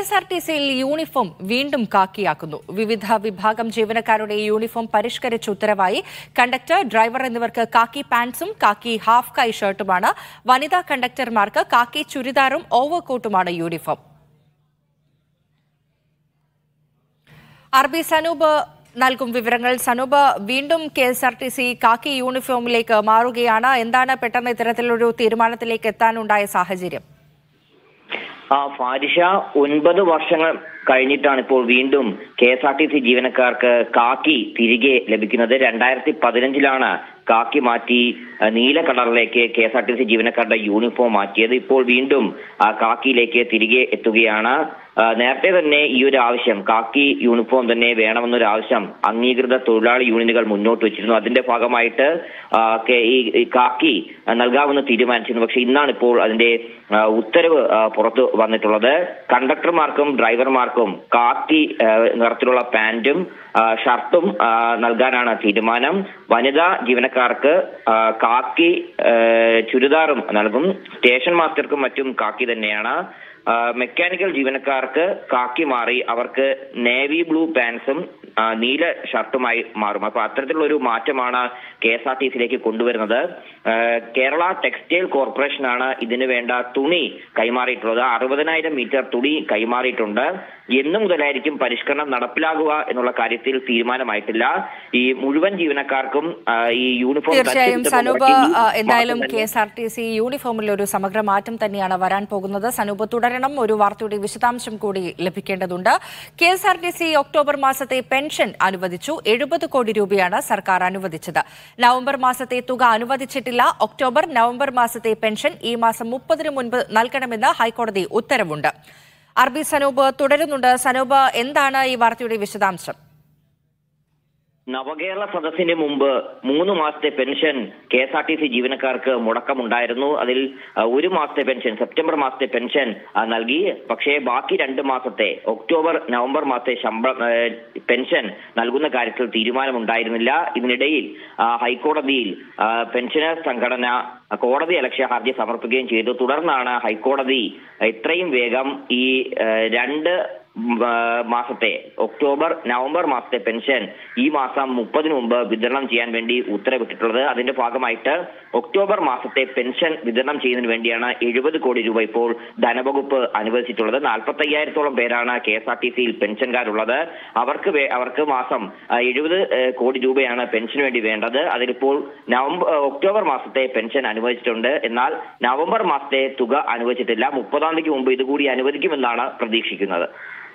S R T സിയിൽ uniform വീണ്ടും കാക്കിയാക്കുന്നു വിവിധ വിഭാഗം ജീവനക്കാരുടെ യൂണിഫോം പരിഷ്കരിച്ച ഉത്തരവായി കണ്ടക്ടർ ഡ്രൈവർ എന്നിവർക്ക് കാക്കി പാന്റ്സും കാക്കി ഹാഫ് കൈ ഷർട്ടുമാണ് വനിതാ കണ്ടക്ടർമാർക്ക് കാക്കി ചുരിദാറും ഓവർകോട്ടുമാണ് യൂണിഫോം ആർ ബി സനൂപ് നൽകും വിവരങ്ങൾ സനൂപ് വീണ്ടും K S R T C കാക്കി യൂണിഫോമിലേക്ക് മാറുകയാണ് എന്താണ് പെട്ടെന്ന് ഇത്തരത്തിലൊരു തീരുമാനത്തിലേക്ക് എത്താനുണ്ടായ സാഹചര്യം ആ ഫാരിഷ ഒൻപത് വർഷങ്ങൾ കഴിഞ്ഞിട്ടാണ് ഇപ്പോൾ വീണ്ടും K S R T C ജീവനക്കാർക്ക് കാക്കി തിരികെ ലഭിക്കുന്നത് രണ്ടായിരത്തി പതിനഞ്ചിലാണ് കാക്കി മാറ്റി ആ, നീല കളറിലേക്ക് K S R T C ജീവനക്കാരുടെ യൂണിഫോം മാറ്റിയത് ഇപ്പോൾ വീണ്ടും ആ കാക്കിയിലേക്ക് തിരികെ എത്തുകയാണ് ആ, നേരത്തെ തന്നെ ഈ ഒരു ആവശ്യം കാക്കി യൂണിഫോം തന്നെ വേണമെന്നൊരു ആവശ്യം അംഗീകൃത തൊഴിലാളി യൂണിയനുകൾ മുന്നോട്ട് വെച്ചിരുന്നു അതിന്റെ ഭാഗമായിട്ട് ആ, കെ- ഈ ഈ കാക്കി നൽകാമെന്ന് തീരുമാനിച്ചിരുന്നു പക്ഷെ ഇന്നാണ് ഇപ്പോൾ അതിന്റെ ആ, ഉത്തരവ് ആ, പുറത്തു വന്നിട്ടുള്ളത് കണ്ടക്ടർമാർക്കും ഡ്രൈവർമാർക്കും കാക്കി ആ, നിറത്തിലുള്ള പാന്റും ആ, ഷർട്ടും ആ, നൽകാനാണ് തീരുമാനം വനിതാ ജീവനക്കാർക്ക് ആ, കാക്കി ആ, ചുരിദാറും നൽകും സ്റ്റേഷൻ മാസ്റ്റർക്കും മറ്റും കാക്കി തന്നെയാണ് ആ, മെക്കാനിക്കൽ ജീവനക്കാർക്ക് കാക്കി മാറി അവർക്ക് നേവി ബ്ലൂ പാൻസും ആ, നീല ഷർട്ടുമായി മാറും അപ്പൊ അത്തരത്തിലുള്ള ഒരു മാറ്റമാണ് കെ എസ് ആർ ടി സിയിലേക്ക് കൊണ്ടുവരുന്നത് ആ, കേരള ടെക്സ്റ്റൈൽ കോർപ്പറേഷനാണ് ഇതിന് വേണ്ട തുണി കൈമാറിയിട്ടുള്ളത് അറുപതിനായിരം മീറ്റർ തുണി കൈമാറിയിട്ടുണ്ട് എന്നു മുതലായിരിക്കും പരിഷ്കരണം നടപ്പിലാകുക എന്നുള്ള കാര്യത്തിൽ തീരുമാനമായിട്ടില്ല ഈ മുഴുവൻ ജീവനക്കാർക്കും ആ, ഈ യൂണിഫോം തീർച്ചയായും തയ്ച്ചെടുത്ത് സനൂപ് മുടക്കി ആ, എന്തായാലും മാസം K S R T C യൂണിഫോമിൽ ഒരു സമഗ്ര മാറ്റം തന്നെയാണ് വരാൻ പോകുന്നത് സനൂപ് തുടരണം ഒരു വാർത്തയുടെ വിശദാംശം കൂടി ലഭിക്കേണ്ടതുണ്ട് K S R T C October മാസത്തെ പെൻഷൻ അനുവദിച്ചു എഴുപത് കോടി രൂപയാണ് സർക്കാർ അനുവദിച്ചത് നവംബർ മാസത്തെ തുക അനുവദിച്ചിട്ടില്ല ഒക്ടോബർ നവംബർ മാസത്തെ പെൻഷൻ ഈ മാസം മുപ്പതിനു മുൻപ് നൽകണമെന്ന് ഹൈക്കോടതി ഉത്തരവുണ്ട് ആർ ബി സനൂപ് തുടരുന്നുണ്ട് സനൂപ് എന്താണ് ഈ വാർത്തയുടെ വിശദാംശം നവകേരള സദസ്സിന് മുമ്പ് മൂന്ന് മാസത്തെ pension K S R T C ജീവനക്കാർക്ക് മുടക്കമുണ്ടായിരുന്നു അതിൽ ആ, ഒരു മാസത്തെ പെൻഷൻ സെപ്റ്റംബർ മാസത്തെ പെൻഷൻ ആ, നൽകി പക്ഷേ ബാക്കി രണ്ട് മാസത്തെ ഒക്ടോബർ നവംബർ മാസത്തെ ശമ്പളം ആ, പെൻഷൻ നൽകുന്ന കാര്യത്തിൽ തീരുമാനമുണ്ടായിരുന്നില്ല ഇതിനിടയിൽ ആ, ഹൈക്കോടതിയിൽ ആ, പെൻഷനർ സംഘടന കോടതി അലക്ഷ്യ ഹർജി സമർപ്പിക്കുകയും ചെയ്തു തുടർന്നാണ് ഹൈക്കോടതി എത്രയും വേഗം ഈ ആ, രണ്ട് ഉം, ആ, മാസത്തെ ഒക്ടോബർ നവംബർ മാസത്തെ പെൻഷൻ ഈ മാസം മുപ്പതിന് മുമ്പ് വിതരണം ചെയ്യാൻ വേണ്ടി ഉത്തരവിട്ടിട്ടുള്ളത് അതിന്റെ ഭാഗമായിട്ട് ഒക്ടോബർ മാസത്തെ പെൻഷൻ വിതരണം ചെയ്യുന്നതിന് വേണ്ടിയാണ് എഴുപത് കോടി രൂപ ഇപ്പോൾ ധനവകുപ്പ് അനുവദിച്ചിട്ടുള്ളത് നാൽപ്പത്തി അയ്യായിരത്തോളം പേരാണ് കെ എസ് ആർ ടി സിയിൽ പെൻഷൻകാരുള്ളത് അവർക്ക് വേ- അവർക്ക് മാസം എഴുപത് കോടി രൂപയാണ് പെൻഷന് വേണ്ടി വേണ്ടത് അതിലിപ്പോൾ നവംബർ ഒക്ടോബർ മാസത്തെ പെൻഷൻ അനുവദിച്ചിട്ടുണ്ട് എന്നാൽ നവംബർ മാസത്തെ തുക അനുവദിച്ചിട്ടില്ല മുപ്പതാം തീയതിക്ക് മുമ്പ് ഇതുകൂടി അനുവദിക്കുമെന്നാണ് പ്രതീക്ഷിക്കുന്നത്